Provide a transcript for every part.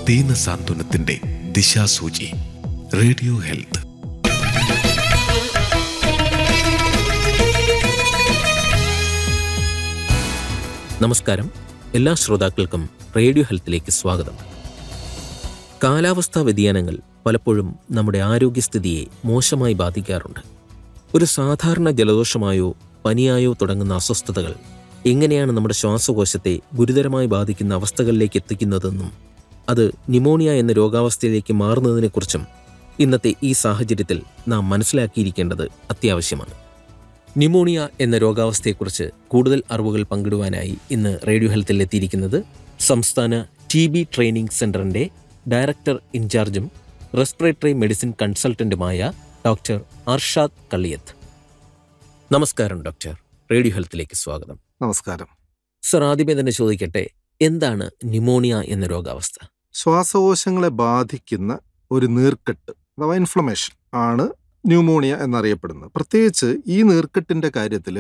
ദീന സാന്ത്വനത്തിന്റെ ദിശാസൂചി radio health നമസ്കാരം എല്ലാ ശ്രോതാക്കൾക്കും റേഡിയോ ഹെൽത്തിലേക്ക് സ്വാഗതം കാലാവസ്ഥാ വ്യതിയാനങ്ങൾ പലപ്പോഴും നമ്മുടെ ആരോഗ്യസ്ഥിതിയെ മോശമായി ബാധിക്കാറുണ്ട് ഒരു സാധാരണ ജലദോഷമായോ പനിയായോ തുടങ്ങുന്ന അസ്വസ്ഥതകൾ എങ്ങനെയാണ് നമ്മുടെ ശ്വാസകോശത്തെ ഗുരുതരമായി ബാധിക്കുന്ന അവസ്ഥകളിലേക്ക് എത്തിക്കുന്നതെന്നും അത് ന്യൂമോണിയ എന്ന രോഗാവസ്ഥയിലേക്ക് മാറുന്നതിനെക്കുറിച്ചും ഇന്നത്തെ ഈ സാഹചര്യത്തിൽ നാം മനസ്സിലാക്കിയിരിക്കേണ്ടത് അത്യാവശ്യമാണ് ന്യൂമോണിയ എന്ന രോഗാവസ്ഥയെക്കുറിച്ച് കൂടുതൽ അറിവുകൾ പങ്കിടുവാനായി ഇന്ന് റേഡിയോ ഹെൽത്തിൽ എത്തിയിരിക്കുന്നത് സംസ്ഥാന ടി ബി ട്രെയിനിംഗ് സെന്ററിന്റെ ഡയറക്ടർ ഇൻചാർജും റെസ്പിറേറ്ററി മെഡിസിൻ കൺസൾട്ടന്റുമായ ഡോക്ടർ അർഷാദ് കള്ളിയത്ത് നമസ്കാരം ഡോക്ടർ റേഡിയോ ഹെൽത്തിലേക്ക് സ്വാഗതം നമസ്കാരം സർ ആദ്യമേ തന്നെ ചോദിക്കട്ടെ എന്താണ് ന്യൂമോണിയ എന്ന രോഗാവസ്ഥ ശ്വാസകോശങ്ങളെ ബാധിക്കുന്ന ഒരു നീർക്കെട്ട് അഥവാ ഇൻഫ്ലമേഷൻ ആണ് ന്യൂമോണിയ എന്നറിയപ്പെടുന്നത് പ്രത്യേകിച്ച് ഈ നീർക്കെട്ടിന്റെ കാര്യത്തിൽ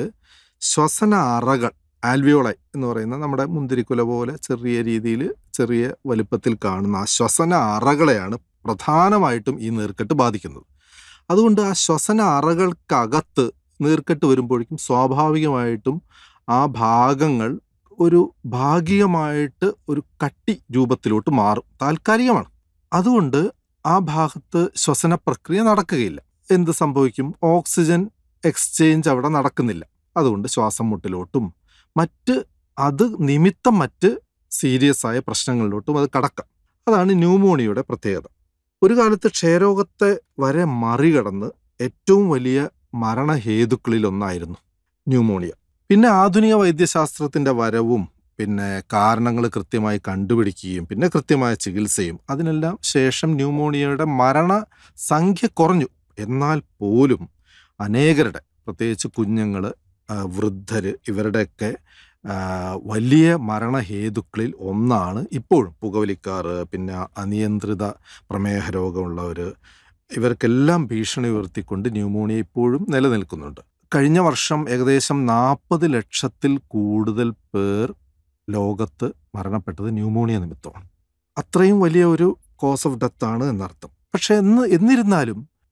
ശ്വസന അറകൾ ആൽവിയോളൈ എന്ന് പറയുന്ന നമ്മുടെ മുന്തിരിക്കുല പോലെ ചെറിയ രീതിയിൽ ചെറിയ വലുപ്പത്തിൽ കാണുന്ന ആ ശ്വസന അറകളെയാണ് പ്രധാനമായിട്ടും ഈ നീർക്കെട്ട് ബാധിക്കുന്നത് അതുകൊണ്ട് ആ ശ്വസന അറകൾക്കകത്ത് നീർക്കെട്ട് വരുമ്പോഴേക്കും സ്വാഭാവികമായിട്ടും ആ ഭാഗങ്ങൾ ഒരു ഭാഗികമായിട്ട് ഒരു കട്ടി രൂപത്തിലോട്ട് മാറും താൽക്കാലികമാണ് അതുകൊണ്ട് ആ ഭാഗത്ത് ശ്വസന പ്രക്രിയ നടക്കുകയില്ല എന്ത് സംഭവിക്കും ഓക്സിജൻ എക്സ്ചേഞ്ച് അവിടെ നടക്കുന്നില്ല അതുകൊണ്ട് ശ്വാസം മുട്ടലോട്ടും മറ്റ് അത് നിമിത്തം മറ്റ് സീരിയസ് ആയ പ്രശ്നങ്ങളിലോട്ടും അത് കടക്കാം അതാണ് ന്യൂമോണിയയുടെ പ്രത്യേകത ഒരു കാലത്ത് ക്ഷയരോഗത്തെ വരെ മറികടന്ന് ഏറ്റവും വലിയ മരണഹേതുക്കളിൽ ഒന്നായിരുന്നു ന്യൂമോണിയ പിന്നെ ആധുനിക വൈദ്യശാസ്ത്രത്തിന്റെ വരവും പിന്നെ കാരണങ്ങൾ കൃത്യമായി കണ്ടുപിടിക്കുകയും പിന്നെ കൃത്യമായ ചികിത്സയും അതിനെല്ലാം ശേഷം ന്യൂമോണിയയുടെ മരണസംഖ്യ കുറഞ്ഞു എന്നാൽ പോലും അനേകരുടെ പ്രത്യേകിച്ച് കുഞ്ഞുങ്ങൾ വൃദ്ധർ ഇവരുടെയൊക്കെ ആ, വലിയ മരണഹേതുക്കളിൽ ഒന്നാണ് ഇപ്പോഴും പുകവലിക്കാർ പിന്നെ അനിയന്ത്രിത പ്രമേഹ രോഗമുള്ളവർ ഇവർക്കെല്ലാം ഭീഷണി ഉയർത്തിക്കൊണ്ട് ന്യൂമോണിയ ഇപ്പോഴും നിലനിൽക്കുന്നുണ്ട് കഴിഞ്ഞ വർഷം ഏകദേശം നാൽപ്പത് ലക്ഷത്തിൽ കൂടുതൽ പേർ ലോകത്ത് മരണപ്പെട്ടത് ന്യൂമോണിയ നിമിത്തമാണ് അത്രയും വലിയ ഒരു കോസ് ഓഫ് ഡെത്ത് ആണ് എന്നർത്ഥം പക്ഷെ എന്ന് എന്നിരുന്നാലും